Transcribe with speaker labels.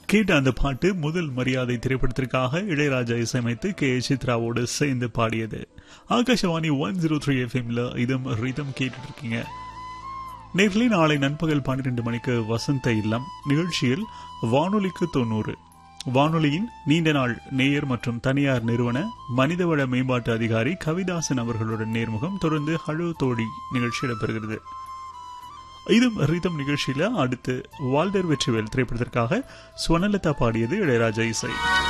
Speaker 1: கேட்ட அந்த பாட்டு முதல் மரியாதை திரைப்படத்திற்காக இளையராஜா இசையமைத்து கே சித்ராவோடு சேர்ந்து பாடியது ஆகாஷவாணி ஒன் ஜீரோ த்ரீ எஃப்எம்ல இதம் ரிதம் கேட்டுட்டு இருக்கீங்க நேர்களே நாளை நண்பகல் பன்னிரண்டு மணிக்கு வசந்த இல்லம் நிகழ்ச்சியில் வானொலிக்கு தொண்ணூறு வானொலியின் நீண்ட நாள் நேயர் மற்றும் தனியார் நிறுவன மனிதவள மேம்பாட்டு அதிகாரி கவிதாசன் அவர்களுடன் நேர்முகம் தொடர்ந்து ஹலோ தோழி நிகழ்ச்சி இடம்பெறுகிறது இதும் ரிதம் நிகழ்ச்சியில அடுத்து வால்டர் வெற்றிவேல் திரைப்படத்திற்காக ஸ்வனலதா பாடியது இளையராஜா இசை